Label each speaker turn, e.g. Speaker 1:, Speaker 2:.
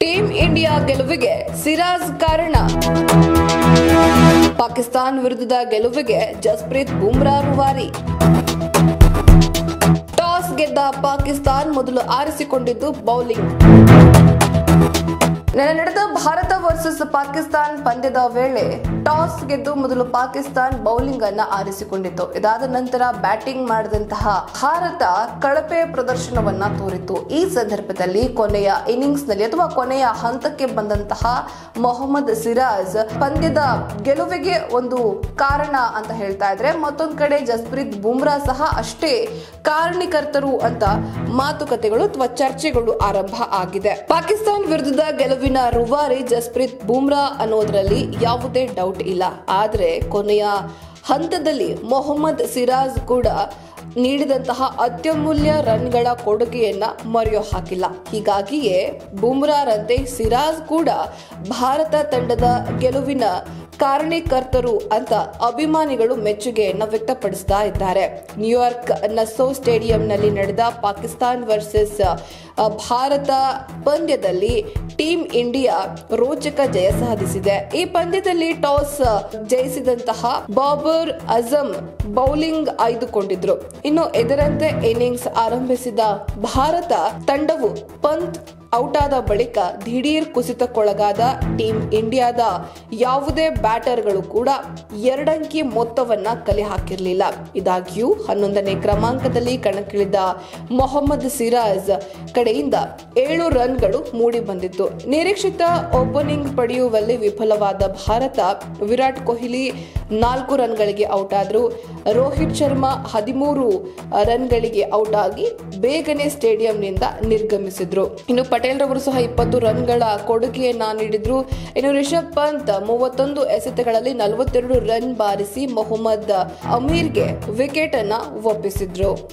Speaker 1: team India ಗೆಲುವಿಗೆ ಸಿರಾಜ್ ಕಾರಣ ಪಾಕಿಸ್ತಾನ್ ವಿರುದ್ಧದ ಗೆಲುವಿಗೆ ಜಸ್ಪ್ರೀತ್ ಬುಮ್ರಾ ರೂವಾರಿ ಟಾಸ್ ಗೆದ್ದ ಪಾಕಿಸ್ತಾನ್ ಮೊದಲು ಆರಿಸಿಕೊಂಡಿದ್ದು ಬೌಲಿಂಗ್ ನೆನೆ ನಡೆದ ಭಾರತ ವರ್ಸಸ್ ಪಾಕಿಸ್ತಾನ್ ಪಂದ್ಯದ ವೇಳೆ ಟಾಸ್ ಗೆದ್ದು ಮೊದಲು ಪಾಕಿಸ್ತಾನ್ ಬೌಲಿಂಗ್ ಅನ್ನ ಆರಿಸಿಕೊಂಡಿತ್ತು ಇದಾದ ನಂತರ ಬ್ಯಾಟಿಂಗ್ ಮಾಡಿದಂತಹ ಭಾರತ ಕಳಪೆ ಪ್ರದರ್ಶನವನ್ನ ತೋರಿತು ಈ ಸಂದರ್ಭದಲ್ಲಿ ಕೊನೆಯ ಇನ್ನಿಂಗ್ಸ್ ನಲ್ಲಿ ಅಥವಾ ಕೊನೆಯ ಹಂತಕ್ಕೆ ಬಂದಂತಹ ಮೊಹಮ್ಮದ್ ಸಿರಾಜ್ ಪಂದ್ಯದ ಗೆಲುವಿಗೆ ಒಂದು ಕಾರಣ ಅಂತ ಹೇಳ್ತಾ ಇದ್ರೆ ಮತ್ತೊಂದ್ ಕಡೆ ಜಸ್ಪ್ರೀತ್ ಬುಮ್ರಾ ಸಹ ಅಷ್ಟೇ ಕಾರಣೀಕರ್ತರು ಅಂತ ಮಾತುಕತೆಗಳು ಅಥವಾ ಚರ್ಚೆಗಳು ಆರಂಭ ಆಗಿದೆ ಪಾಕಿಸ್ತಾನ್ ವಿರುದ್ಧದ ಗೆಲುವಿನ ರೂವಾರಿ ಜಸ್ಪ್ರೀತ್ ಬುಮ್ರಾ ಅನ್ನೋದ್ರಲ್ಲಿ ಯಾವುದೇ ಡೌಟ್ ಇಲ್ಲ ಆದ್ರೆ ಕೊನೆಯ ಹಂತದಲ್ಲಿ ಮೊಹಮ್ಮದ್ ಸಿರಾಜ್ ಕೂಡ ನೀಡಿದಂತಹ ಅತ್ಯಮೂಲ್ಯ ರನ್ಗಳ ಕೊಡುಗೆಯನ್ನ ಮರೆಯೋ ಹಾಕಿಲ್ಲ ಹೀಗಾಗಿಯೇ ಬುಮ್ರಾರಂತೆ ಸಿರಾಜ್ ಕೂಡ ಭಾರತ ತಂಡದ ಗೆಲುವಿನ ಕಾರಣೀಕರ್ತರು ಅಂತ ಅಭಿಮಾನಿಗಳು ಮೆಚ್ಚುಗೆಯನ್ನ ವ್ಯಕ್ತಪಡಿಸ್ತಾ ಇದ್ದಾರೆ ನ್ಯೂಯಾರ್ಕ್ ನಸೋ ಸ್ಟೇಡಿಯಂನಲ್ಲಿ ನಡೆದ ಪಾಕಿಸ್ತಾನ್ ವರ್ಸಸ್ ಅ, ಭಾರತ ಪಂದ್ಯದಲ್ಲಿ ಟೀಂ ಇಂಡಿಯಾ ರೋಚಕ ಜಯ ಸಾಧಿಸಿದೆ ಈ ಪಂದ್ಯದಲ್ಲಿ ಟಾಸ್ ಜಯಿಸಿದಂತಹ ಬಾಬರ್ ಅಜಮ್ ಬೌಲಿಂಗ್ ಆಯ್ದುಕೊಂಡಿದ್ರು ಇನ್ನು ಎದರಂತೆ ಇನ್ನಿಂಗ್ಸ್ ಆರಂಭಿಸಿದ ಭಾರತ ತಂಡವು ಪಂತ್ ಔಟ್ ಆದ ಬಳಿಕ ದಿಢೀರ್ ಕುಸಿತಕ್ಕೊಳಗಾದ ಟೀಂ ಇಂಡಿಯಾದ ಯಾವುದೇ ಬ್ಯಾಟರ್ಗಳು ಕೂಡ ಎರಡಂಕಿ ಮೊತ್ತವನ್ನ ಕಲೆ ಹಾಕಿರಲಿಲ್ಲ ಇದಾಗ್ಯೂ ಹನ್ನೊಂದನೇ ಕ್ರಮಾಂಕದಲ್ಲಿ ಕಣಕ್ಕಿಳಿದ ಮೊಹಮ್ಮದ್ ಸಿರಾಜ್ ಕಡೆಯಿಂದ ಏಳು ರನ್ಗಳು ಮೂಡಿ ಬಂದಿತ್ತು ನಿರೀಕ್ಷಿತ ಓಪನಿಂಗ್ ಪಡೆಯುವಲ್ಲಿ ವಿಫಲವಾದ ಭಾರತ ವಿರಾಟ್ ಕೊಹ್ಲಿ ನಾಲ್ಕು ರನ್ಗಳಿಗೆ ಔಟ್ ಆದ್ರು ರೋಹಿತ್ ಶರ್ಮಾ ಹದಿಮೂರು ರನ್ಗಳಿಗೆ ಔಟ್ ಆಗಿ ಬೇಗನೆ ಸ್ಟೇಡಿಯಂನಿಂದ ನಿರ್ಗಮಿಸಿದ್ರು ಇನ್ನು ಪಟೇಲ್ ರವರು ಸಹ ಇಪ್ಪತ್ತು ರನ್ಗಳ ಕೊಡುಗೆಯನ್ನ ನೀಡಿದ್ರು ಇನ್ನು ರಿಷಬ್ ಪಂತ್ ಮೂವತ್ತೊಂದು ಎಸೆತಗಳಲ್ಲಿ ನಲವತ್ತೆರಡು ರನ್ ಬಾರಿಸಿ ಮೊಹಮ್ಮದ್ ಅಮೀರ್ಗೆ ವಿಕೆಟ್ ಅನ್ನ ಒಪ್ಪಿಸಿದ್ರು